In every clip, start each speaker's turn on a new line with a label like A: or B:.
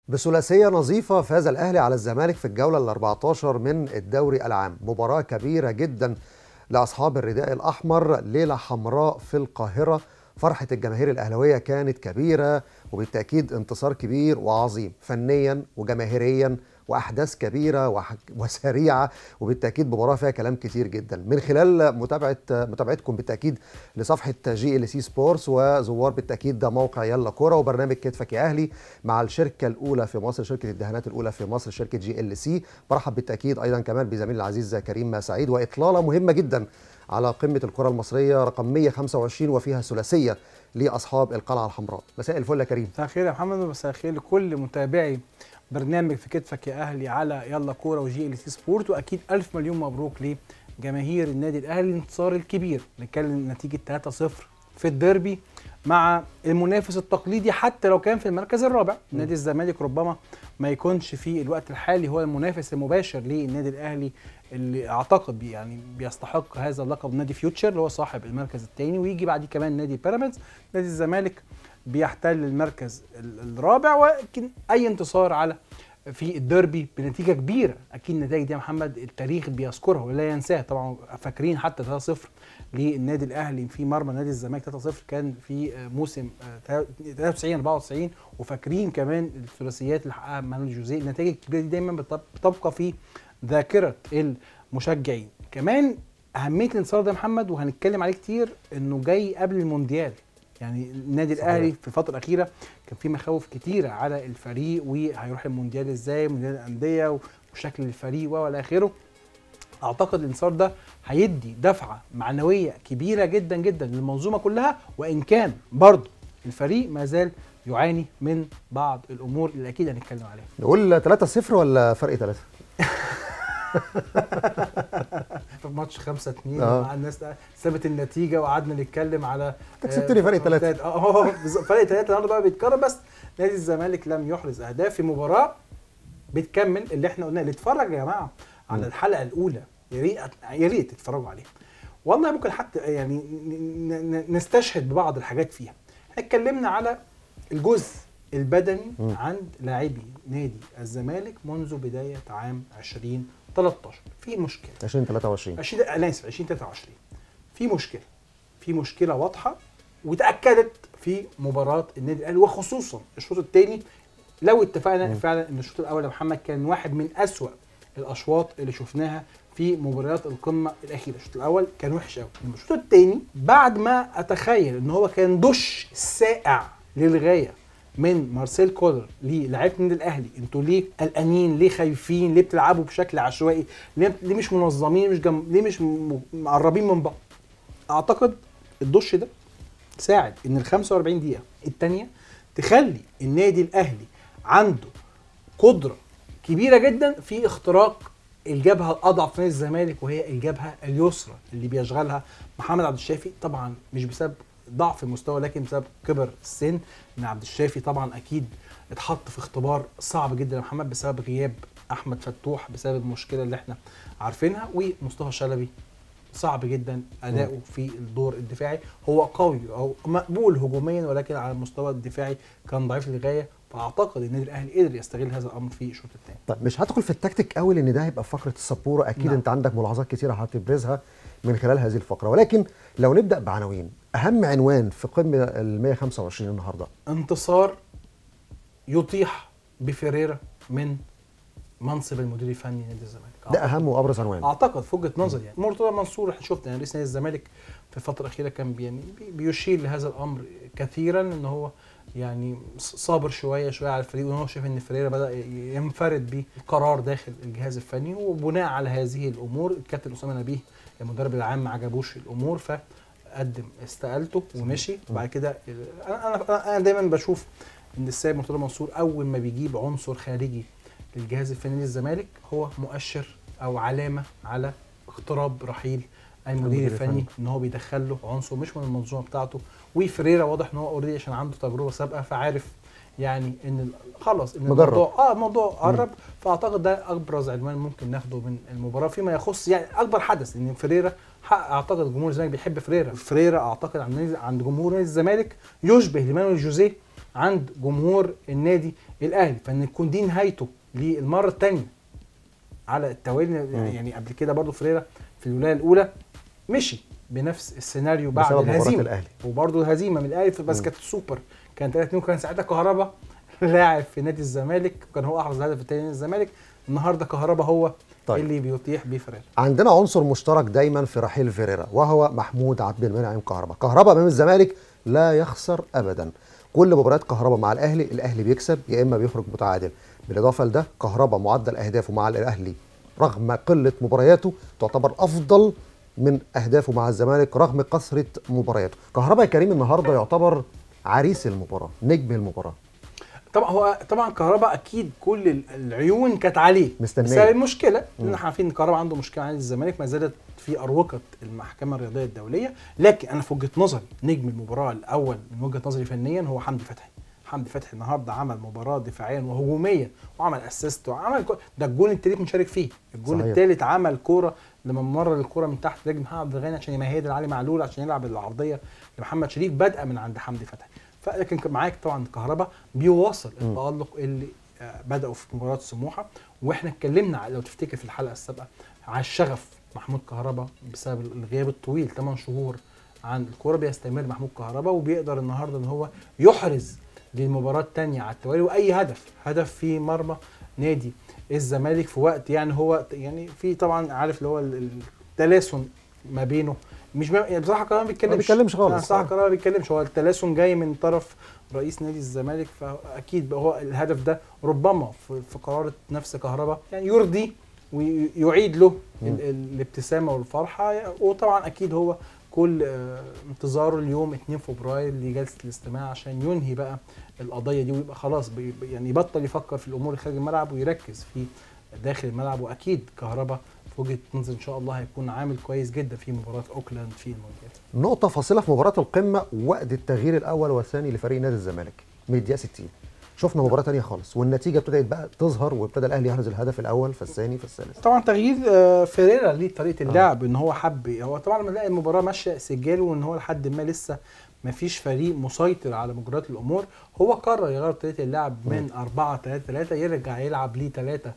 A: بثلاثية نظيفة فاز الأهلي على الزمالك في الجولة ال 14 من الدوري العام مباراة كبيرة جدا لأصحاب الرداء الأحمر ليلة حمراء في القاهرة فرحة الجماهير الأهلوية كانت كبيرة وبالتأكيد انتصار كبير وعظيم فنيا وجماهيريا واحداث كبيره وح- وسريعه وبالتاكيد مباراه فيها كلام كتير جدا من خلال متابعه متابعتكم بالتاكيد لصفحه جي ال سي سبورتس وزوار بالتاكيد ده موقع يلا كوره وبرنامج كتفك يا اهلي مع الشركه الاولى في مصر شركه الدهانات الاولى في مصر شركه جي ال سي برحب بالتاكيد ايضا كمان بزميلي العزيز كريم سعيد واطلاله مهمه جدا على قمه الكره المصريه رقم 125 وفيها ثلاثيه لاصحاب القلعه الحمراء مساء الفل يا كريم
B: مساء الخير يا محمد ومساء الخير لكل متابعي برنامج في كتفك يا اهلي على يلا كوره وجي ال سي سبورت واكيد الف مليون مبروك لجماهير النادي الاهلي الانتصار الكبير نتكلم نتيجه 3-0 في الديربي مع المنافس التقليدي حتى لو كان في المركز الرابع نادي الزمالك ربما ما يكونش في الوقت الحالي هو المنافس المباشر للنادي الاهلي اللي اعتقد بي- يعني بيستحق هذا اللقب نادي فيوتشر اللي هو صاحب المركز الثاني ويجي بعد كمان نادي بيراميدز نادي الزمالك بيحتل المركز ال- الرابع ولكن اي انتصار على في الديربي بنتيجه كبيره اكيد النتائج دي يا محمد التاريخ بيذكرها ولا ينساها طبعا فاكرين حتى 3-0 للنادي الاهلي في مرمى نادي الزمالك 3-0 كان في آه، موسم آه، 93 94 وفاكرين كمان الثلاثيات اللي حققها مانويل جوزيه النتائج الكبيره دي دايما بتب- بتبقى في ذاكره المشجعين كمان اهميه الانتصار ده يا محمد وهنتكلم عليه كتير انه جاي قبل المونديال يعني النادي
A: صحيح.
B: الاهلي في الفتره الاخيره كان في مخاوف كتيره على الفريق وهيروح المونديال ازاي مونديال الانديه وشكل الفريق والى اخره اعتقد الانتصار ده هيدي دفعه معنويه كبيره جدا جدا للمنظومه كلها وان كان برضه الفريق ما زال يعاني من بعض الامور اللي اكيد هنتكلم عليها
A: نقول 3-0 ولا فرق 3
B: في ماتش 5 2
A: آه.
B: مع الناس سابت النتيجه وقعدنا نتكلم على
A: أنت كسبتني فرق تلاتة.
B: اه بالظبط. فرق ثلاثه النهارده بقى بيتكرر بس نادي الزمالك لم يحرز اهداف في مباراه بتكمل اللي احنا قلناه اللي اتفرج يا جماعه على
A: مم.
B: الحلقه الاولى يا ريت يا ريت تتفرجوا عليها والله ممكن حتى يعني ن- ن- نستشهد ببعض الحاجات فيها احنا اتكلمنا على الجزء البدني
A: مم.
B: عند لاعبي نادي الزمالك منذ بدايه عام 2013 في مشكله
A: 2023
B: 20 انا اسف 2023 في مشكله في مشكله واضحه وتاكدت في مباراه النادي الاهلي وخصوصا الشوط الثاني لو اتفقنا
A: مم.
B: فعلا ان الشوط الاول يا محمد كان واحد من اسوا الاشواط اللي شفناها في مباريات القمه الاخيره الشوط الاول كان وحش قوي الشوط الثاني بعد ما اتخيل ان هو كان دش سائع للغايه من مارسيل كولر للاعيبه النادي الاهلي انتوا ليه قلقانين ليه خايفين ليه بتلعبوا بشكل عشوائي ليه, ليه مش منظمين مش جم... ليه مش م- مقربين من بعض اعتقد الدش ده ساعد ان ال 45 دقيقه الثانيه تخلي النادي الاهلي عنده قدره كبيره جدا في اختراق الجبهه الاضعف في نادي الزمالك وهي الجبهه اليسرى اللي بيشغلها محمد عبد الشافي طبعا مش بسبب ضعف المستوى لكن بسبب كبر السن ان عبد الشافي طبعا اكيد اتحط في اختبار صعب جدا يا محمد بسبب غياب احمد فتوح بسبب المشكله اللي احنا عارفينها ومصطفى شلبي صعب جدا اداؤه في الدور الدفاعي هو قوي او مقبول هجوميا ولكن على المستوى الدفاعي كان ضعيف للغايه فاعتقد النادي الاهلي قدر يستغل هذا الامر في الشوط الثاني
A: طيب مش هدخل في التكتيك قوي لان ده هيبقى في فقره السبوره اكيد
B: نعم.
A: انت عندك ملاحظات كتيره هتبرزها من خلال هذه الفقره ولكن لو نبدا بعناوين اهم عنوان في قمه ال 125 النهارده
B: انتصار يطيح بفيريرا من منصب المدير الفني لنادي الزمالك
A: ده اهم وابرز عنوان
B: اعتقد في وجهه نظري يعني مرتضى منصور احنا شفنا يعني رئيس نادي الزمالك في الفتره الاخيره كان بي يعني بي- بيشير لهذا الامر كثيرا ان هو يعني ص- صابر شويه شويه على الفريق وان هو شايف ان فريرا بدا ي- ينفرد بالقرار داخل الجهاز الفني وبناء على هذه الامور الكابتن اسامه نبيه المدرب العام ما عجبوش الامور فقدم استقالته ومشي وبعد كده انا انا انا دايما بشوف ان السيد مرتضى منصور اول ما بيجيب عنصر خارجي للجهاز الفني للزمالك هو مؤشر او علامه على اقتراب رحيل المدير
A: المدير
B: الفني
A: الفني.
B: ان هو بيدخل له عنصر مش من المنظومه بتاعته وفريرا واضح ان هو اوريدي عشان عنده تجربه سابقه فعارف يعني ان ال- خلاص ان
A: مجرب.
B: الموضوع اه الموضوع قرب فاعتقد ده ابرز عنوان ممكن ناخده من المباراه فيما يخص يعني اكبر حدث ان فريرا حقق اعتقد جمهور الزمالك بيحب فريرا فريرا اعتقد عند نادي- عند جمهور نادي الزمالك يشبه لمانويل جوزيه عند جمهور النادي الاهلي فان تكون دي نهايته للمره الثانيه على التوالي يعني قبل كده برضو فريرا في الولايه الاولى مشي بنفس السيناريو بعد
A: بسبب مباراة
B: الهزيمه
A: الأهلي.
B: وبرضه الهزيمه من الاهلي في- بس كانت السوبر كان 3 2 كان ساعتها كهربا لاعب في نادي الزمالك كان هو احرز الهدف الثاني نادي الزمالك النهارده كهربا هو
A: طيب.
B: طيب. اللي بيطيح بيه فريرا
A: عندنا عنصر مشترك دايما في رحيل فيريرا وهو محمود عبد المنعم كهربا كهربا امام الزمالك لا يخسر ابدا كل مباريات كهربا مع الاهلي الاهلي بيكسب يا اما بيخرج متعادل بالاضافه لده كهربا معدل اهدافه مع الاهلي رغم قله مبارياته تعتبر افضل من اهدافه مع الزمالك رغم كثره مبارياته كهربا يا كريم النهارده يعتبر عريس المباراه نجم المباراه
B: طبعا هو طبعا كهربا اكيد كل ال- العيون كانت عليه
A: مستنية.
B: بسبب المشكله لان احنا عارفين ان كهربا عنده مشكله عن الزمالك ما زالت في اروقه المحكمه الرياضيه الدوليه لكن انا في وجهه نظري نجم المباراه الاول من وجهه نظري فنيا هو حمدي فتحي حمدي فتحي النهارده عمل مباراه دفاعيا وهجوميا وعمل اسيست وعمل كو... ده الجول التالت مشارك فيه الجول
A: صحيح.
B: التالت عمل كوره لما مرر الكوره من تحت رجل محمد عبد الغني عشان يمهدها لعلي معلول عشان يلعب العرضيه لمحمد شريف بادئه من عند حمدي فتحي فلكن كان معاك طبعا كهربا بيواصل التالق اللي آه، بداوا في مباراه سموحه واحنا اتكلمنا على- لو تفتكر في الحلقه السابقه على الشغف محمود كهربا بسبب الغياب الطويل 8 شهور عن الكوره بيستمر محمود كهربا وبيقدر النهارده ان هو يحرز للمباراه الثانيه على التوالي واي هدف هدف في مرمى نادي الزمالك في وقت يعني هو يعني في طبعا عارف اللي هو ال- التلاسن ما بينه مش ما يعني بصراحه كهربا ما بيتكلمش
A: بيتكلمش خالص.
B: يعني بصراحه كهربا ما بيتكلمش هو التلاسن جاي من طرف رئيس نادي الزمالك فاكيد بقى هو الهدف ده ربما في في قرارة نفس كهربا يعني يرضي ويعيد له ال- ال- الابتسامه والفرحه وطبعا اكيد هو كل آه، انتظاره اليوم 2 فبراير لجلسه الاستماع عشان ينهي بقى القضيه دي ويبقى خلاص بي- بي- يعني يبطل يفكر في الامور اللي خارج الملعب ويركز في داخل الملعب واكيد كهربا في وجهه نظري ان شاء الله هيكون عامل كويس جدا في مباراه اوكلاند في المونديال
A: نقطة فاصلة في مباراة القمة وقت التغيير الأول والثاني لفريق نادي الزمالك من الدقيقة 60 شفنا مباراة تانية خالص والنتيجة ابتدت بقى تظهر وابتدى الأهلي يحرز الهدف الأول فالثاني فالثالث
B: طبعا تغيير آه، فيريرا ليه طريقه اللعب ان هو حب هو طبعا لما نلاقي المباراه ماشيه سجاله وان هو لحد ما لسه ما فيش فريق مسيطر على مجريات الامور هو قرر يغير طريقه اللعب من 4 3 3 يرجع يلعب ليه 3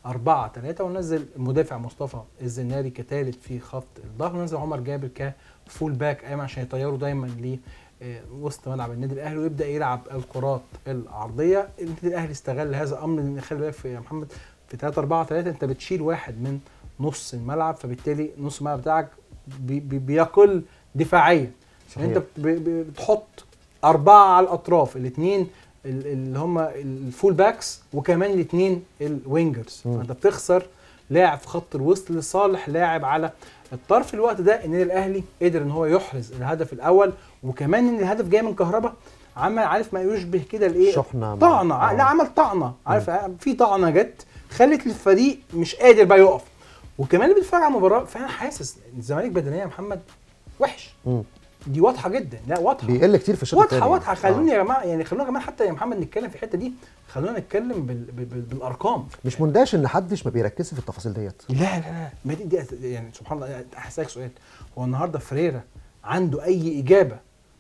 B: 4 3 ونزل المدافع مصطفى الزناري كثالث في خط الظهر ونزل عمر جابر كفول باك ايمن عشان يطيروا دايما ل آه، وسط ملعب النادي الاهلي ويبدا يلعب الكرات العرضيه النادي الاهلي استغل هذا الامر لان خلي بالك في- يا محمد في 3 4 3 انت بتشيل واحد من نص الملعب فبالتالي نص الملعب بتاعك بي بي بيقل دفاعيا
A: صحيح.
B: انت بت- ب- ب- بتحط اربعه على الاطراف الاثنين اللي هم الفول باكس وكمان الاثنين الوينجرز
A: مم.
B: فانت بتخسر لاعب في خط الوسط لصالح لاعب على الطرف الوقت ده النادي الاهلي قدر ان هو يحرز الهدف الاول وكمان ان الهدف جاي من كهربا عمل عارف ما يشبه كده الايه
A: شحنة
B: طعنه
A: مع-
B: لا عمل طعنه عارف في طعنه جت خلت الفريق مش قادر بقى يقف وكمان اللي بيتفرج على المباراه فانا حاسس ان الزمالك بدنيا يا محمد وحش
A: مم.
B: دي واضحه جدا لا واضحه
A: بيقل كتير في الشوط
B: واضحه
A: الثاني
B: واضحه خلوني يا جماعه يعني خلونا يا جماعه حتى يا محمد نتكلم في الحته دي خلونا نتكلم بال بال بال بالارقام
A: مش مندهش ان حدش ما بيركزش في التفاصيل ديت
B: لا لا لا ما دي, دي يعني سبحان الله هسألك سؤال هو النهارده فريرا عنده اي اجابه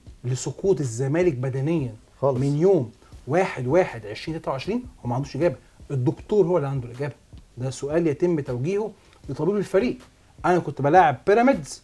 B: لسقوط الزمالك بدنيا
A: خالص.
B: من يوم 1 1 2023 هو ما عندوش اجابه الدكتور هو اللي عنده الاجابه ده سؤال يتم توجيهه لطبيب الفريق انا كنت بلاعب بيراميدز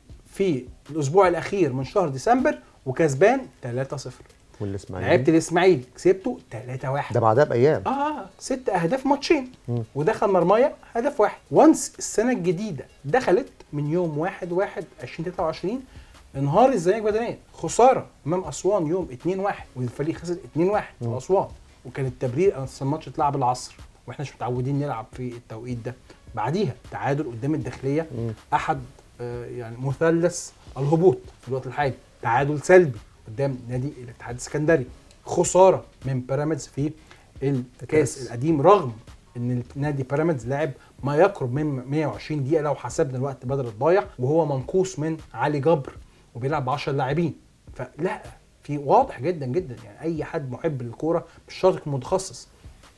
B: في الاسبوع الاخير من شهر ديسمبر وكسبان 3-0
A: والاسماعيلي
B: لعبت الاسماعيلي كسبته 3-1
A: ده بعدها بايام
B: اه ست اهداف ماتشين
A: مم.
B: ودخل مرمايا هدف واحد وانس السنه الجديده دخلت من يوم 1 1 2023 انهار الزمالك بدنيا خساره امام اسوان يوم 2 1 والفريق خسر 2 1 في اسوان وكان التبرير انا أصل الماتش اتلعب العصر واحنا مش متعودين نلعب في التوقيت ده بعديها تعادل قدام الداخليه
A: مم.
B: احد آه، يعني مثلث الهبوط في الوقت الحالي تعادل سلبي قدام نادي الاتحاد السكندري خساره من بيراميدز في الكاس
A: الكاس.
B: القديم رغم ان نادي بيراميدز لعب ما يقرب من 120 دقيقه لو حسبنا الوقت بدل الضايع وهو منقوص من علي جبر وبيلعب ب 10 لاعبين فلا في واضح جدا جدا يعني اي حد محب للكوره مش شرط يكون متخصص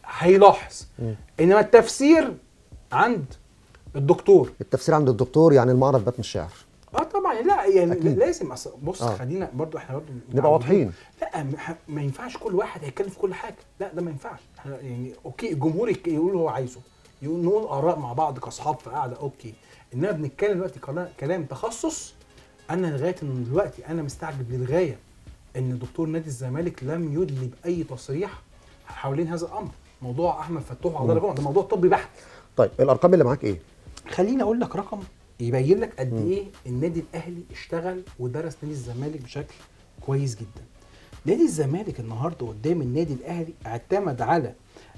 B: هيلاحظ
A: مم.
B: انما التفسير عند الدكتور
A: التفسير عند الدكتور يعني المعرض بات من الشعر
B: اه طبعا طبعا لا يعني
A: أكيد.
B: لازم أص- بص
A: آه.
B: خلينا برضو احنا برضو
A: نبقى واضحين
B: لا م- ح- ما ينفعش كل واحد هيتكلم في كل حاجه لا ده ما ينفعش احنا يعني اوكي الجمهور يك- يقول اللي هو عايزه يقول نقول اراء مع بعض كاصحاب في قاعده اوكي انما بنتكلم دلوقتي كلا- كلام تخصص انا لغايه ان دلوقتي انا مستعجب للغايه ان دكتور نادي الزمالك لم يدلي باي تصريح حوالين هذا الامر موضوع احمد فتوح وعبد الله جمعه ده موضوع طبي بحت
A: طيب الارقام اللي معاك ايه
B: خليني اقول لك رقم يبين لك قد ايه النادي الاهلي اشتغل ودرس نادي الزمالك بشكل كويس جدا نادي الزمالك النهارده قدام النادي الاهلي اعتمد على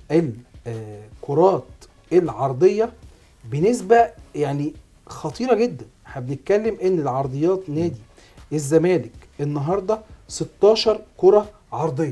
B: الكرات العرضيه بنسبه يعني خطيره جدا احنا بنتكلم ان العرضيات نادي الزمالك النهارده 16 كره عرضيه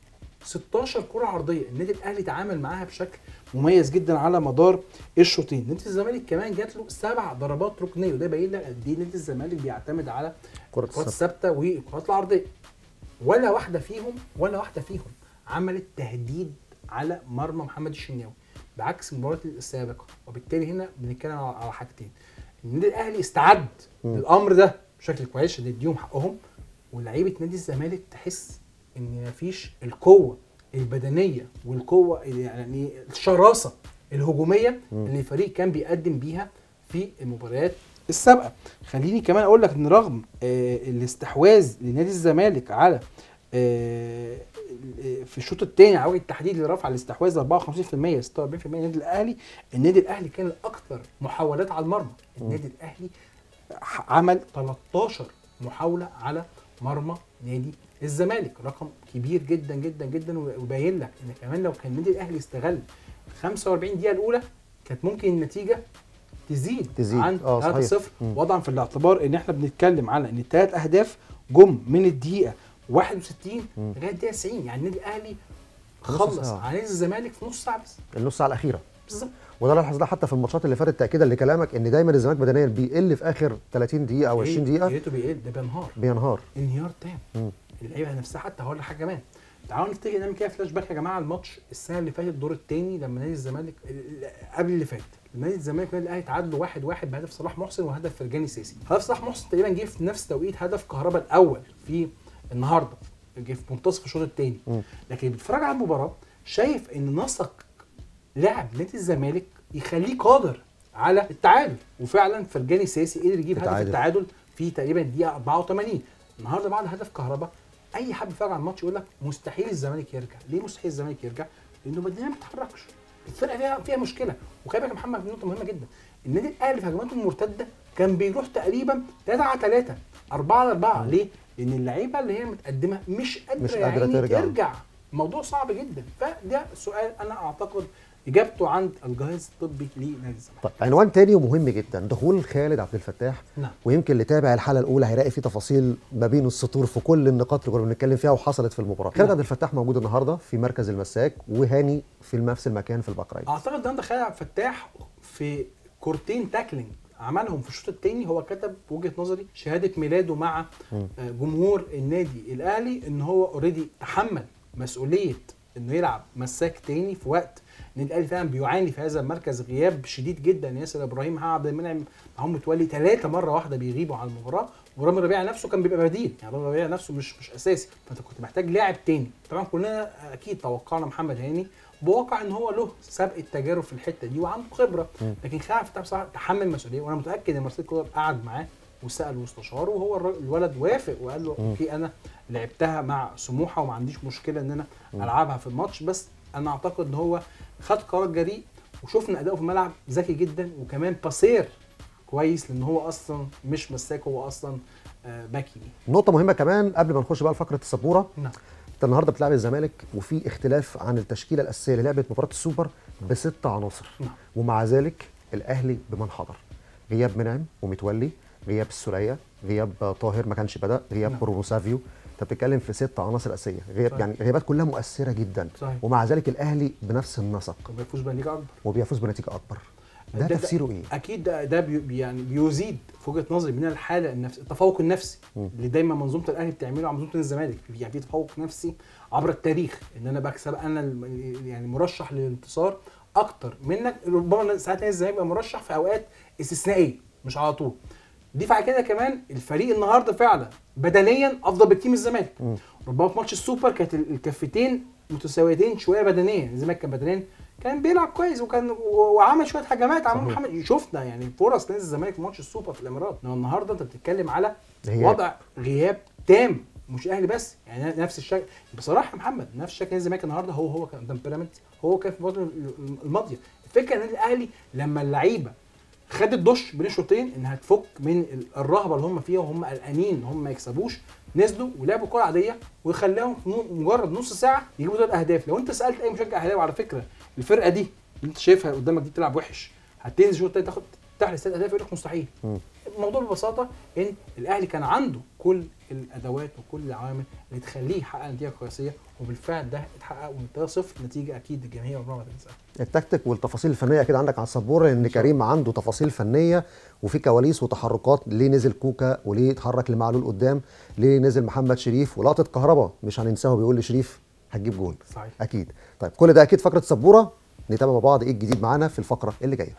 B: 16 كره عرضيه النادي الاهلي تعامل معاها بشكل مميز جدا على مدار الشوطين نادي الزمالك كمان جات له سبع ضربات ركنيه وده يبين لك قد ايه نادي الزمالك بيعتمد على
A: كرة
B: الكرات
A: الثابتة.
B: الثابته والكرات العرضيه ولا واحده فيهم ولا واحده فيهم عملت تهديد على مرمى محمد الشناوي بعكس المباراه السابقه وبالتالي هنا بنتكلم على على حاجتين النادي الاهلي استعد للامر ده بشكل كويس عشان نديهم حقهم ولاعيبه نادي الزمالك تحس ان مفيش القوه البدنيه والقوه يعني الشراسه الهجوميه اللي الفريق كان بيقدم بيها في المباريات السابقه خليني كمان اقول لك ان رغم آه الاستحواذ لنادي الزمالك على آه في الشوط الثاني على وجه التحديد اللي رفع الاستحواذ 54% 46% النادي الاهلي النادي الاهلي كان الاكثر محاولات على المرمى النادي الاهلي ح- عمل 13 محاوله على مرمى نادي الزمالك رقم كبير جدا جدا جدا ويبين لك ان كمان لو كان النادي الاهلي استغل 45 دقيقه الاولى كانت ممكن النتيجه تزيد,
A: تزيد.
B: عن
A: آه، صحيح.
B: 3-0
A: مم.
B: وضعا في الاعتبار ان احنا بنتكلم على ان الثلاث اهداف جم من الدقيقه 61
A: مم.
B: لغايه الدقيقه 90 يعني النادي الاهلي
A: نص
B: خلص
A: ساعة.
B: على نادي الزمالك في نص ساعه بس
A: النص ساعه الاخيره
B: بالظبط
A: وده اللي لاحظناه حتى في الماتشات اللي فاتت تاكيدا لكلامك ان دايما الزمالك بدنيا بيقل في اخر 30 دقيقه او 20
B: يا
A: دقيقه
B: ريته بيقل ده بينهار
A: بينهار
B: انهيار تام
A: مم.
B: اللعيبه نفسها حتى هقول لك حاجه كمان تعالوا نفتكر نعمل كده فلاش باك يا جماعه الماتش السنه اللي فاتت الدور الثاني لما نادي الزمالك ال- قبل اللي فات نادي الزمالك والنادي الاهلي تعادلوا واحد واحد بهدف صلاح محسن وهدف فرجاني ساسي هدف صلاح محسن تقريبا جه في نفس توقيت هدف كهربا الاول في النهارده جه في منتصف الشوط الثاني
A: مم.
B: لكن بيتفرج على المباراه شايف ان نسق لعب نادي الزمالك يخليه قادر على التعادل وفعلا فرجاني ساسي قدر يجيب هدف
A: التعادل.
B: التعادل في تقريبا الدقيقه 84 النهارده بعد هدف كهربا اي حد بيتفرج على الماتش يقول لك مستحيل الزمالك يرجع ليه مستحيل الزمالك يرجع لانه بدنيا ما بيتحركش الفرقه فيها فيها مشكله وخلي بالك يا محمد في نقطه مهمه جدا النادي الاهلي في هجماته المرتده كان بيروح تقريبا 3 على 3 4 على 4 ليه؟ لان اللعيبه اللي هي متقدمه مش قادره
A: مش
B: يا
A: قادرة
B: عيني
A: ترجع.
B: ترجع الموضوع صعب جدا فده سؤال انا اعتقد اجابته عند الجهاز الطبي لنادي الزمالك
A: طيب عنوان تاني ومهم جدا دخول خالد عبد الفتاح
B: نعم
A: ويمكن اللي تابع الحلقه الاولى هيلاقي فيه تفاصيل ما بين السطور في كل النقاط اللي كنا بنتكلم فيها وحصلت في المباراه خالد
B: نعم.
A: عبد الفتاح موجود النهارده في مركز المساك وهاني في نفس المكان في البقرين
B: اعتقد النهارده خالد عبد الفتاح في كورتين تاكلينج عملهم في الشوط الثاني هو كتب وجهه نظري شهاده ميلاده مع
A: مم.
B: آه، جمهور النادي الاهلي ان هو اوريدي تحمل مسؤوليه انه يلعب مساك تاني في وقت النادي الاهلي فعلا بيعاني في هذا المركز غياب شديد جدا ياسر ابراهيم محمد عبد المنعم معهم متولي ثلاثه مره واحده بيغيبوا على المباراه ورامي ربيعه نفسه كان بيبقى بديل يعني رامي ربيعه نفسه مش مش اساسي فانت كنت محتاج لاعب تاني طبعا كلنا اكيد توقعنا محمد هاني بواقع ان هو له سابق التجارب في الحته دي وعنده خبره
A: مم.
B: لكن خالد عبد الفتاح بصراحه تحمل مسؤوليه وانا متاكد ان مارسيل كولر قعد معاه وسال مستشاره وهو الر- الولد وافق وقال له
A: مم.
B: اوكي انا لعبتها مع سموحه وما عنديش مشكله ان انا العبها في الماتش بس انا اعتقد ان هو خد قرار جريء وشفنا اداؤه في الملعب ذكي جدا وكمان باسير كويس لان هو اصلا مش مساك هو اصلا آه، باك يمين
A: نقطه مهمه كمان قبل ما نخش بقى لفقره السبوره
B: نعم
A: انت النهارده بتلعب الزمالك وفي اختلاف عن التشكيله الاساسيه للعبه مباراه السوبر بست عناصر
B: نعم.
A: ومع ذلك الاهلي بمن حضر غياب منعم ومتولي غياب السوليه غياب آه، طاهر ما كانش بدا غياب
B: نعم.
A: برونو سافيو انت بتتكلم في ست عناصر اساسيه غير
B: صحيح.
A: يعني غيابات كلها مؤثره جدا
B: صحيح.
A: ومع ذلك الاهلي بنفس النسق
B: وبيفوز بنتيجه اكبر
A: وبيفوز بنتيجه اكبر ده,
B: ده- ده-
A: تفسيره ايه
B: اكيد ده, ده بي بي- يعني بيزيد في وجهه نظري من الحاله النفسيه التفوق النفسي
A: مم.
B: اللي دايما منظومه الاهلي بتعمله على منظومه نادي الزمالك يعني في تفوق نفسي عبر التاريخ ان انا بكسب انا الم- يعني مرشح للانتصار اكتر منك ربما ساعات نادي الزمالك يبقى مرشح في اوقات استثنائيه مش على طول ضيف على كده كمان الفريق النهارده فعلا بدنيا افضل بكتير من الزمالك
A: مم.
B: ربما في ماتش السوبر كانت ال- الكفتين متساويتين شويه بدنيا الزمالك كان بدنيا كان بيلعب كويس وكان و- وعمل شويه هجمات عمل
A: صحيح.
B: محمد شفنا يعني فرص نادي الزمالك في ماتش السوبر في الامارات انما النهارده انت بتتكلم على
A: غياب.
B: وضع غياب تام مش اهلي بس يعني نفس الشكل بصراحه يا محمد نفس شكل نادي الزمالك النهارده هو هو كان قدام بيراميدز هو كان في الفتره الماضيه الفكره ان النادي الاهلي لما اللعيبه خدت دش بين الشوطين انها تفك من ال- الرهبه اللي هم فيها وهم قلقانين ان هم ما يكسبوش نزلوا ولعبوا كره عاديه وخلاهم في نو- مجرد نص ساعه يجيبوا ثلاث اهداف لو انت سالت اي مشجع اهلاوي على فكره الفرقه دي اللي انت شايفها قدامك دي بتلعب وحش هتنزل الشوط التاني تاخد تحرز ثلاث اهداف يقول لك مستحيل
A: مم.
B: الموضوع ببساطه ان الاهلي كان عنده كل الادوات وكل العوامل اللي تخليه يحقق نتيجه كويسيه وبالفعل ده اتحقق وانتهى صفر نتيجه اكيد الجماهير عمرها ما تنساها
A: التكتيك والتفاصيل الفنيه اكيد عندك على السبوره لان كريم عنده تفاصيل فنيه وفي كواليس وتحركات ليه نزل كوكا وليه اتحرك لمعلول قدام ليه نزل محمد شريف ولقطه كهربا مش هننساها بيقول لشريف هتجيب جول
B: صحيح
A: اكيد طيب كل ده اكيد فقره سبوره نتابع مع بعض ايه الجديد معانا في الفقره اللي جايه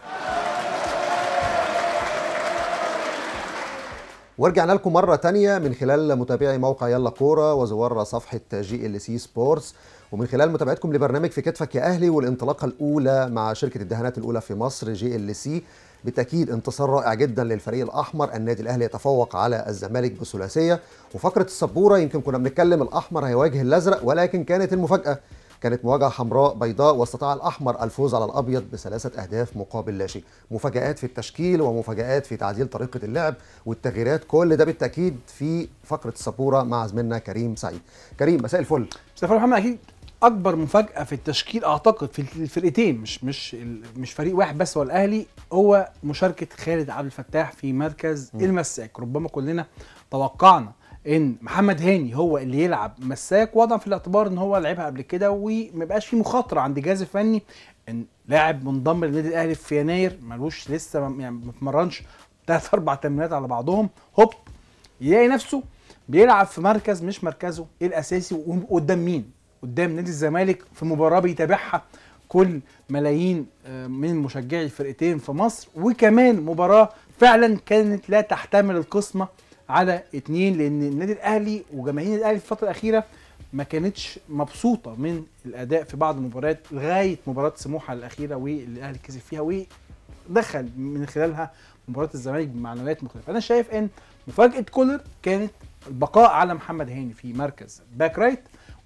A: ورجعنا لكم مرة تانية من خلال متابعي موقع يلا كورة وزوار صفحة جي ال سي سبورتس ومن خلال متابعتكم لبرنامج في كتفك يا أهلي والانطلاقة الأولى مع شركة الدهانات الأولى في مصر جي ال سي بالتأكيد انتصار رائع جدا للفريق الأحمر النادي الأهلي يتفوق على الزمالك بثلاثية وفقرة السبورة يمكن كنا بنتكلم الأحمر هيواجه الأزرق ولكن كانت المفاجأة كانت مواجهة حمراء بيضاء واستطاع الأحمر الفوز على الأبيض بثلاثة أهداف مقابل لا شيء مفاجآت في التشكيل ومفاجآت في تعديل طريقة اللعب والتغييرات كل ده بالتأكيد في فقرة السبورة مع زميلنا كريم سعيد كريم مساء الفل
B: مصطفى محمد اكيد اكبر مفاجاه في التشكيل اعتقد في الفرقتين مش مش ال- مش فريق واحد بس هو الاهلي هو مشاركه خالد عبد الفتاح في مركز
A: م.
B: المساك ربما كلنا توقعنا ان محمد هاني هو اللي يلعب مساك وضع في الاعتبار ان هو لعبها قبل كده وما يبقاش في مخاطره عند الجهاز الفني ان لاعب منضم للنادي الاهلي في يناير ملوش لسه ما- يعني ما اتمرنش ثلاث اربع تمرينات على بعضهم هوب يلاقي نفسه بيلعب في مركز مش مركزه الاساسي وقدام مين؟ قدام نادي الزمالك في مباراه بيتابعها كل ملايين آه، من مشجعي الفرقتين في مصر وكمان مباراه فعلا كانت لا تحتمل القسمه على اتنين لان النادي الاهلي وجماهير الاهلي في الفتره الاخيره ما كانتش مبسوطه من الاداء في بعض المباريات لغايه مباراه سموحه الاخيره واللي الاهلي كسب فيها ودخل من خلالها مباراه الزمالك بمعنويات مختلفه انا شايف ان مفاجاه كولر كانت البقاء على محمد هاني في مركز باك رايت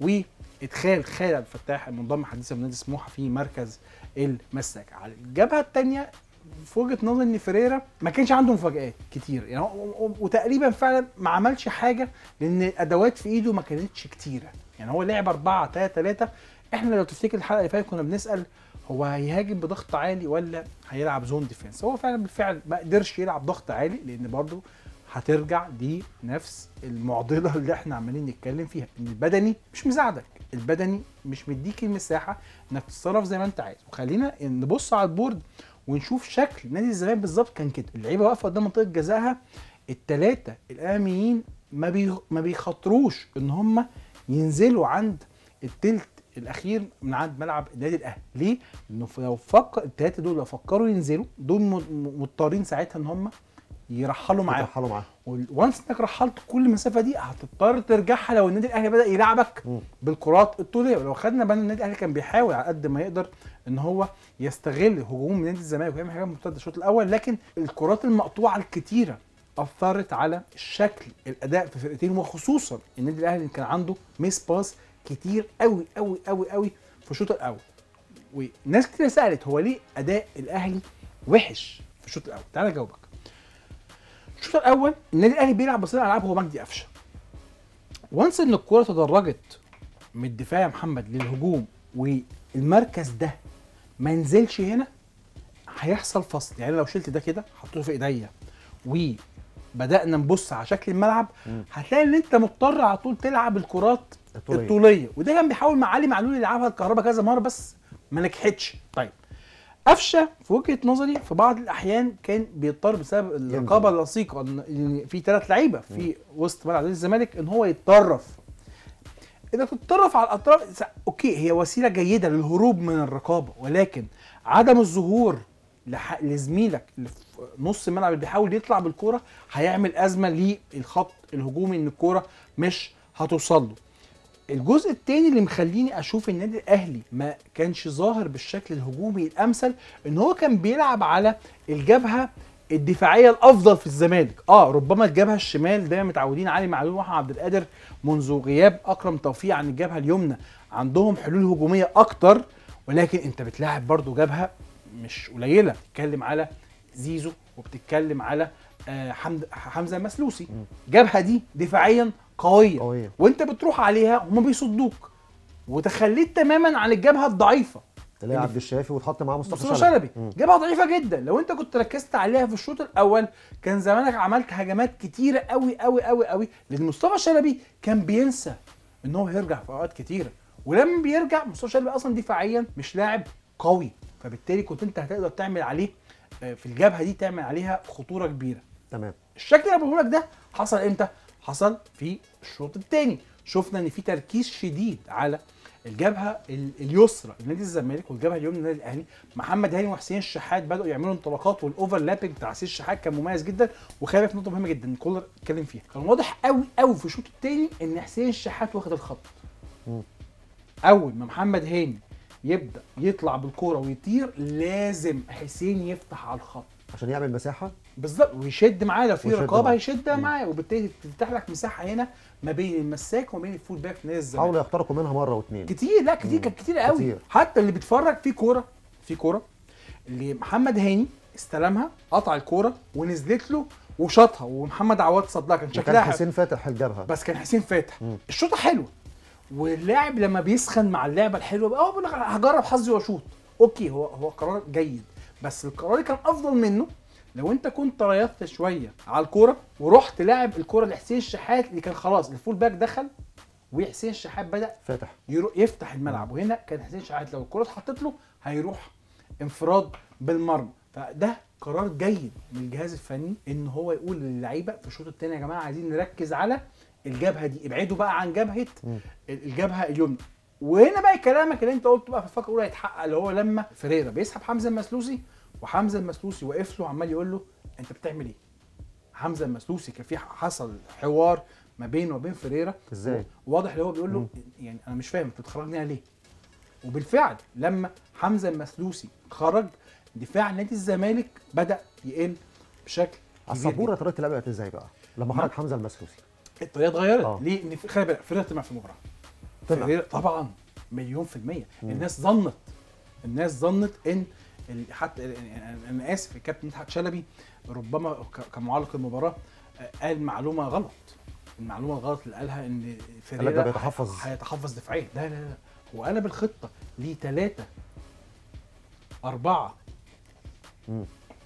B: وادخال خالد عبد الفتاح المنضم حديثا من نادي سموحه في مركز المساك على الجبهه الثانيه في وجهه نظري ان فيريرا ما كانش عنده مفاجآت كتير يعني هو- و- وتقريبا فعلا ما عملش حاجه لان الادوات في ايده ما كانتش كتيره يعني هو لعب 4 3 3 احنا لو تفتكر الحلقه اللي فاتت كنا بنسال هو هيهاجم بضغط عالي ولا هيلعب زون ديفense هو فعلا بالفعل ما قدرش يلعب ضغط عالي لان برضه هترجع لنفس المعضله اللي احنا عمالين نتكلم فيها ان البدني مش مساعدك البدني مش مديك المساحه انك تتصرف زي ما انت عايز وخلينا نبص على البورد ونشوف شكل نادي الزمالك بالظبط كان كده اللعيبه واقفه قدام منطقه جزائها الثلاثه الاماميين ما بي ما بيخاطروش ان هم ينزلوا عند التلت الاخير من عند ملعب النادي الاهلي ليه لانه لو فكر الثلاثه دول لو فكروا ينزلوا دول م- م- مضطرين ساعتها ان هم يرحلوا معاهم
A: يترحلوا معاه
B: وانس انك رحلت كل المسافه دي هتضطر ترجعها لو النادي الاهلي بدا يلعبك
A: مم.
B: بالكرات الطوليه ولو خدنا بالنا النادي الاهلي كان بيحاول على قد ما يقدر ان هو يستغل هجوم نادي الزمالك ويعمل حاجات مرتده الشوط الاول لكن الكرات المقطوعه الكتيره اثرت على الشكل الاداء في فرقتين وخصوصا النادي الاهلي كان عنده ميس باس كتير قوي قوي قوي قوي في الشوط الاول وناس كتير سالت هو ليه اداء الاهلي وحش في الشوط الاول تعالى اجاوبك الشوط الاول النادي الاهلي بيلعب بصناع العاب هو مجدي قفشه وانس ان الكوره تدرجت من الدفاع يا محمد للهجوم والمركز ده ما نزلش هنا هيحصل فصل يعني لو شلت ده كده حطيته في ايديا وبدانا نبص على شكل الملعب
A: مم.
B: هتلاقي ان انت مضطر على طول تلعب الكرات
A: الطولية.
B: الطوليه وده كان بيحاول مع علي معلول يلعبها الكهرباء كذا مره بس ما نجحتش طيب قفشه في وجهه نظري في بعض الاحيان كان بيضطر بسبب الرقابه اللصيقه ان إن في ثلاث لعيبه في وسط ملعب نادي الزمالك ان هو يتطرف انك تتطرف على الاطراف س- اوكي هي وسيله جيده للهروب من الرقابه ولكن عدم الظهور لح- لزميلك اللي في نص الملعب اللي بيحاول يطلع بالكوره هيعمل ازمه للخط الهجومي ان الكوره مش هتوصل له الجزء الثاني اللي مخليني اشوف النادي الاهلي ما كانش ظاهر بالشكل الهجومي الامثل ان هو كان بيلعب على الجبهه الدفاعيه الافضل في الزمالك اه ربما الجبهه الشمال دايما متعودين علي معلول واحمد عبد القادر منذ غياب اكرم توفيق عن الجبهه اليمنى عندهم حلول هجوميه اكتر ولكن انت بتلاعب برضو جبهه مش قليله بتتكلم على زيزو وبتتكلم على آه، حمد حمزه المسلوسي الجبهه دي دفاعيا قويه
A: قوية.
B: وانت بتروح عليها هم بيصدوك وتخليت تماما عن الجبهه الضعيفه
A: تلاقي عبد الشافي وتحط معاه مصطفى,
B: مصطفى شلبي جبهه ضعيفه جدا لو انت كنت ركزت عليها في الشوط الاول كان زمانك عملت هجمات كتيره قوي قوي قوي قوي لان مصطفى شلبي كان بينسى ان هو يرجع في اوقات كتيره ولما بيرجع مصطفى شلبي اصلا دفاعيا مش لاعب قوي فبالتالي كنت انت هتقدر تعمل عليه آه، في الجبهه دي تعمل عليها خطوره كبيره
A: تمام
B: الشكل اللي بقوله لك ده حصل امتى؟ حصل في الشوط الثاني شفنا ان في تركيز شديد على الجبهه ال- اليسرى لنادي الزمالك والجبهه اليمنى للنادي الاهلي محمد هاني وحسين الشحات بداوا يعملوا انطلاقات والاوفرلابنج بتاع حسين الشحات كان مميز جدا وخلي بالك نقطه مهمه جدا كولر اتكلم فيها كان واضح قوي قوي في الشوط الثاني ان حسين الشحات واخد الخط
A: مم.
B: اول ما محمد هاني يبدا يطلع بالكوره ويطير لازم حسين يفتح على الخط
A: عشان يعمل مساحه
B: بالظبط ويشد معاه لو في
A: ويشد
B: رقابه
A: معاه.
B: هيشدها
A: مم.
B: معاه وبالتالي تفتح لك مساحه هنا ما بين المساك وما بين الفول باك في نادي الزمالك
A: حاولوا يخترقوا منها مره واثنين
B: كتير لا كتير
A: مم.
B: كانت كتير قوي
A: كتير.
B: حتى اللي بيتفرج في كوره في كوره اللي محمد هاني استلمها قطع الكوره ونزلت له وشاطها ومحمد عواد صدها كان
A: وكان
B: شكلها حلو.
A: حسين فاتح الجبهه
B: بس كان حسين فاتح
A: مم.
B: الشوطه حلوه واللاعب لما بيسخن مع اللعبه الحلوه بقى هو بيقول لك أنا هجرب حظي واشوط اوكي هو هو قرار جيد بس القرار اللي كان افضل منه لو انت كنت ريضت شويه على الكوره ورحت لاعب الكوره لحسين الشحات اللي كان خلاص الفول باك دخل وحسين الشحات بدا
A: فاتح
B: يرو- يفتح الملعب وهنا كان حسين شحات لو الكره اتحطت له هيروح انفراد بالمرمى فده قرار جيد من الجهاز الفني ان هو يقول للعيبه في الشوط الثاني يا جماعه عايزين نركز على الجبهه دي ابعدوا بقى عن جبهه
A: مم.
B: الجبهه اليمنى وهنا بقى كلامك اللي انت قلته بقى في الفقره الاولى هيتحقق اللي هو لما فريرا بيسحب حمزه المسلوسي وحمزه المسلوسي واقف له عمال يقول له انت بتعمل ايه؟ حمزه المسلوسي كان في حصل حوار ما بينه وبين فريرا
A: ازاي؟
B: واضح اللي هو بيقول له يعني انا مش فاهم انت بتخرجني أنا ليه؟ وبالفعل لما حمزه المسلوسي خرج دفاع نادي الزمالك بدا يقل بشكل
A: على
B: كبير
A: السبوره
B: جدا.
A: طريقه اللعب بقت ازاي بقى؟ لما
B: ما-
A: خرج حمزه المسلوسي
B: الطريقه اتغيرت
A: آه.
B: ليه؟ ان في- خلي بالك فريرا طمع في المباراه
A: طمع.
B: فريرا طبعا مليون في المية الناس ظنت الناس ظنت ان ال- حتى انا أنا اسف الكابتن مدحت شلبي ربما ك- كمعلق المباراه آه، قال معلومه غلط المعلومه الغلط اللي قالها ان
A: قال لك ده
B: فريرا
A: بيتحفظ.
B: ه- هيتحفظ دفاعيا لا لا لا هو قلب الخطه ليه ثلاثه أربعة
A: مم.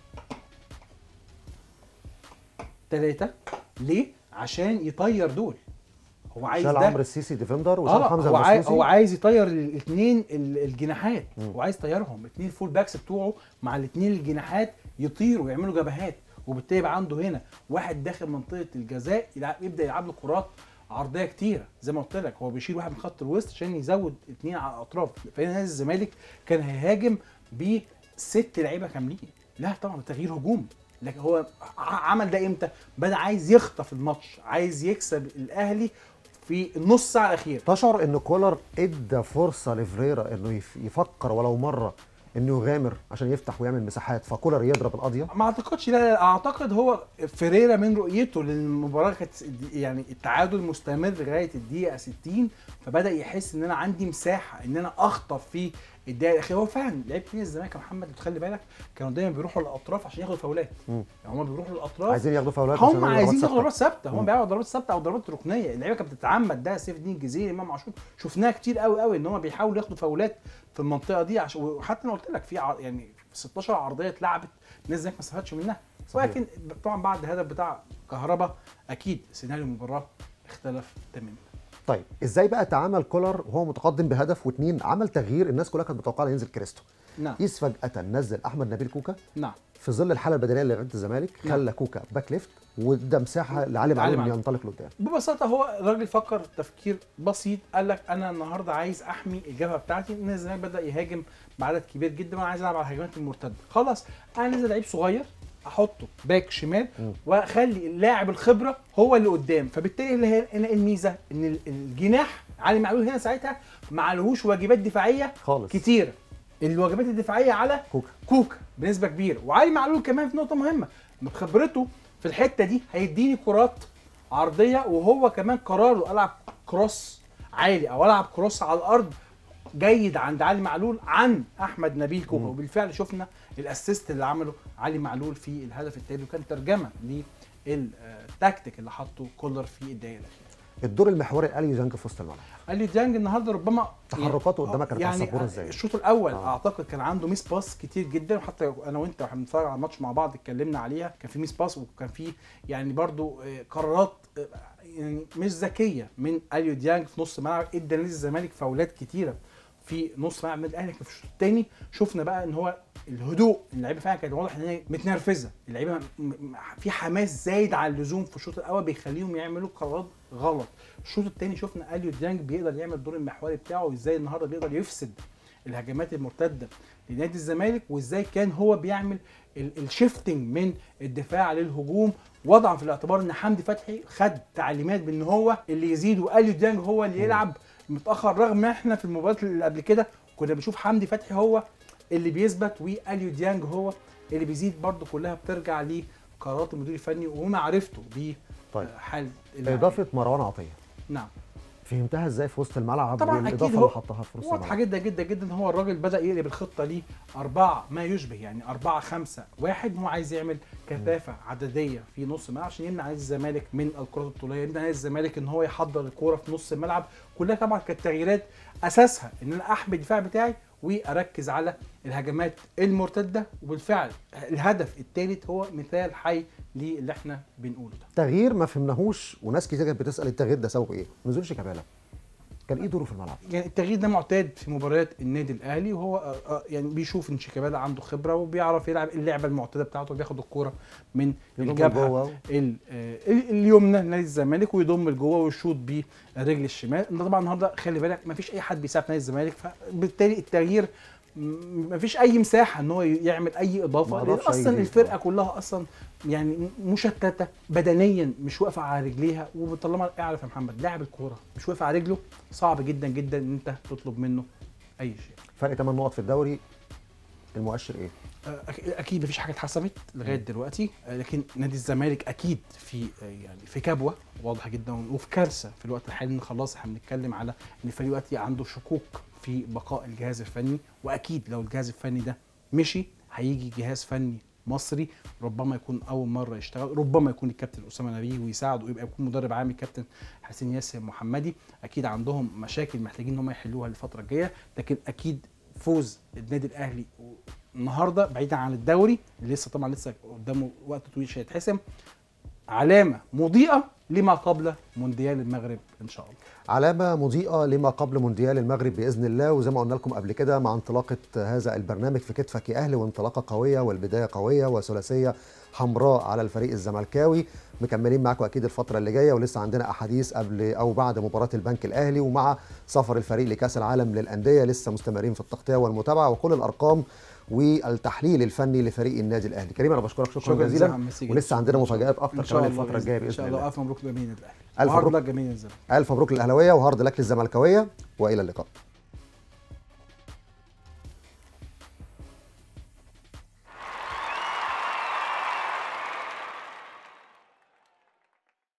B: ثلاثة ليه؟ عشان يطير دول هو عايز
A: شال
B: ده
A: عمرو السيسي ديفندر وشال
B: اه
A: حمزه
B: هو عايز
A: المسلوسي
B: هو عايز يطير الاثنين الجناحات
A: مم.
B: هو عايز يطيرهم الاثنين الفول باكس بتوعه مع الاثنين الجناحات يطيروا ويعملوا جبهات وبالتالي يبقى عنده هنا واحد داخل منطقه الجزاء يلعب يبدا يلعب له كرات عرضيه كتيره زي ما قلت لك هو بيشيل واحد من خط الوسط عشان يزود اثنين على الاطراف فهنا نادي الزمالك كان هيهاجم بست لعيبه كاملين لا طبعا ده تغيير هجومي لكن هو ع- عمل ده امتى؟ بدا عايز يخطف الماتش عايز يكسب الاهلي في النص ساعه الاخيره
A: تشعر ان كولر ادى فرصه لفريرا انه يف- يفكر ولو مره انه يغامر عشان يفتح ويعمل مساحات فكولر يضرب القضيه
B: ما اعتقدش لا, لا اعتقد هو فيريرا من رؤيته للمباراه كانت يعني التعادل مستمر لغايه الدقيقه 60 فبدا يحس ان انا عندي مساحه ان انا اخطف في الدقيقه الاخيره هو فعلا لعيبه نادي الزمالك يا محمد تخلي بالك كانوا دايما بيروحوا للاطراف عشان ياخدوا فاولات
A: مم.
B: يعني هم بيروحوا للاطراف
A: عايزين ياخدوا فاولات عشان
B: هم
A: يعملوا
B: عايزين
A: ضربات
B: ياخدوا ضربات
A: ثابتة.
B: ثابته هم
A: مم.
B: بيلعبوا ضربات ثابته او ضربات ركنيه اللعيبه كانت بتتعمد ده سيف الدين الجزيري امام عاشور شفناها كتير قوي قوي ان هم بيحاولوا ياخدوا فاولات في المنطقه دي عشان وحتى انا قلت لك في ع- يعني في 16 عرضيه اتلعبت الناس زيك ما استفادش منها
A: صحيح.
B: ولكن طبعا بعد الهدف بتاع كهربا اكيد سيناريو المباراه اختلف تماما
A: طيب ازاي بقى تعامل كولر وهو متقدم بهدف واثنين عمل تغيير الناس كلها كانت متوقعه ينزل كريستو
B: نعم
A: قيس فجاه نزل احمد نبيل كوكا
B: نعم
A: في ظل الحاله البدنيه اللي لعيبه الزمالك
B: نعم.
A: خلى كوكا باك ليفت وادى مساحه لعلي معلول
B: معلول.
A: انه ينطلق لقدام
B: ببساطه هو الراجل فكر تفكير بسيط قال لك انا النهارده عايز احمي الجبهه بتاعتي ان الزمالك بدا يهاجم بعدد كبير جدا وانا عايز العب على الهجمات المرتده خلاص انا نازل لعيب صغير احطه باك شمال
A: مم.
B: واخلي اللاعب الخبره هو اللي قدام فبالتالي اللي هي هنا الميزه ان ال- الجناح علي معلول هنا ساعتها ما عليهوش واجبات دفاعيه
A: خالص
B: كتيره الواجبات الدفاعيه على
A: كوكا
B: كوكا بنسبه كبيره وعلي معلول كمان في نقطه مهمه إن بخبرته في الحته دي هيديني كرات عرضيه وهو كمان قراره العب كروس عالي او العب كروس على الارض جيد عند علي معلول عن احمد نبيل كوكا
A: مم.
B: وبالفعل شفنا الاسيست اللي عمله علي معلول في الهدف التالي وكان ترجمه للتكتيك اللي حطه كولر في الدقيقه الاخيره
A: الدور المحوري الاليو جانج في وسط الملعب
B: اليو ديانج النهارده ربما
A: تحركاته قدامك كانت
B: يعني
A: مصبورة ازاي؟
B: الشوط الاول
A: آه.
B: آه. اعتقد كان عنده ميس باس كتير جدا وحتى انا وانت واحنا بنتفرج على الماتش مع بعض اتكلمنا عليها كان في ميس باس وكان في يعني برضو آه، قرارات آه، يعني مش ذكيه من اليو ديانج في نص ملعب ادى نادي الزمالك فاولات كتيره في نص ملعب النادي الاهلي لكن في الشوط الثاني شفنا بقى ان هو الهدوء اللعيبه فعلا كان واضح ان هي متنرفزه اللعيبه م- م- في حماس زايد عن اللزوم في الشوط الاول بيخليهم يعملوا قرارات غلط الشوط الثاني شفنا اليو ديانج بيقدر يعمل الدور المحوري بتاعه وازاي النهارده بيقدر يفسد الهجمات المرتده لنادي الزمالك وازاي كان هو بيعمل الشيفتنج من الدفاع للهجوم وضعا في الاعتبار ان حمدي فتحي خد تعليمات بان هو اللي يزيد واليو ديانج هو اللي يلعب متاخر رغم ما احنا في المباريات اللي قبل كده كنا بنشوف حمدي فتحي هو اللي بيثبت واليو ديانج هو اللي بيزيد برضه كلها بترجع لقرارات المدير الفني ومعرفته
A: طيب.
B: بحال اللاعبين.
A: اضافه مروان عطيه
B: نعم
A: فهمتها ازاي في وسط الملعب
B: طبعاً
A: والاضافه
B: أكيد
A: اللي
B: هو-
A: حطها في نص
B: واضحه
A: الملعب
B: جدا جدا جدا هو الراجل بدا يقلب الخطه ليه أربعة ما يشبه يعني أربعة خمسة واحد هو عايز يعمل كثافة عددية في نص الملعب عشان يمنع نادي الزمالك من الكرات الطولية يمنع نادي الزمالك إن هو يحضر الكورة في نص الملعب كلها طبعا كانت تغييرات أساسها إن أنا أحمي الدفاع بتاعي وأركز على الهجمات المرتدة وبالفعل الهدف الثالث هو مثال حي للي احنا بنقوله ده
A: تغيير ما فهمناهوش وناس كتير كانت بتسال التغيير ده سببه ايه؟ ما نزلش شيكابالا كان ايه دوره في الملعب؟
B: يعني التغيير ده معتاد في مباريات النادي الاهلي وهو آه، آه، يعني بيشوف ان شيكابالا عنده خبره وبيعرف يلعب اللعبه المعتاده بتاعته بياخد الكوره من
A: يضم
B: الجبهه
A: لجوه.
B: ال- آه، ال- اليمنى لنادي الزمالك ويضم لجوه ويشوط بالرجل الشمال ده طبعا النهارده خلي بالك ما فيش اي حد بيساعد نادي الزمالك فبالتالي التغيير ما فيش اي مساحه ان هو يعمل اي اضافه
A: ما
B: لان
A: أضافش أي
B: اصلا
A: جديد
B: الفرقه
A: طبعاً.
B: كلها اصلا يعني مشتته بدنيا مش واقفه على رجليها وطالما اعرف يا محمد لاعب الكوره مش واقف على رجله صعب جدا جدا ان انت تطلب منه اي شيء
A: فرق 8 نقط في الدوري المؤشر ايه؟
B: أك- اكيد مفيش حاجه اتحسمت لغايه دلوقتي آه، لكن نادي الزمالك اكيد في آه، يعني في كبوه واضحه جدا وفي كارثه في الوقت الحالي ان خلاص احنا بنتكلم على ان الفريق دلوقتي عنده شكوك في بقاء الجهاز الفني واكيد لو الجهاز الفني ده مشي هيجي جهاز فني مصري ربما يكون اول مره يشتغل ربما يكون الكابتن اسامه نبيه ويساعده ويبقى يكون مدرب عام الكابتن حسين ياسر محمدي اكيد عندهم مشاكل محتاجين ان هم يحلوها الفتره الجايه لكن اكيد فوز النادي الاهلي النهارده بعيدا عن الدوري اللي لسه طبعا لسه قدامه وقت طويل مش هيتحسم علامه مضيئه لما قبل مونديال المغرب ان شاء الله
A: علامة مضيئة لما قبل مونديال المغرب بإذن الله وزي ما قلنا لكم قبل كده مع انطلاقة هذا البرنامج في كتفك يا أهلي وانطلاقة قوية والبداية قوية وثلاثية حمراء على الفريق الزملكاوي مكملين معاكم أكيد الفترة اللي جاية ولسه عندنا أحاديث قبل أو بعد مباراة البنك الأهلي ومع سفر الفريق لكأس العالم للأندية لسه مستمرين في التغطية والمتابعة وكل الأرقام والتحليل الفني لفريق النادي الأهلي كريم أنا بشكرك شكرا,
B: شكراً
A: جزيلا
B: جزيلاً، ميرسي جداً.
A: ولسه عندنا مفاجآت
B: ان
A: أكتر
B: شاء
A: كمان
B: الله
A: الفترة الجاية
B: ان
A: بإذن
B: شاء
A: الله
B: الله الف مبروك لجماهير النادي الاهلي
A: ألف
B: وهارد
A: مبروك.
B: لك جماهير الزمالك
A: ألف مبروك للأهلاوية وهارد لك للزملكاوية وإلى اللقاء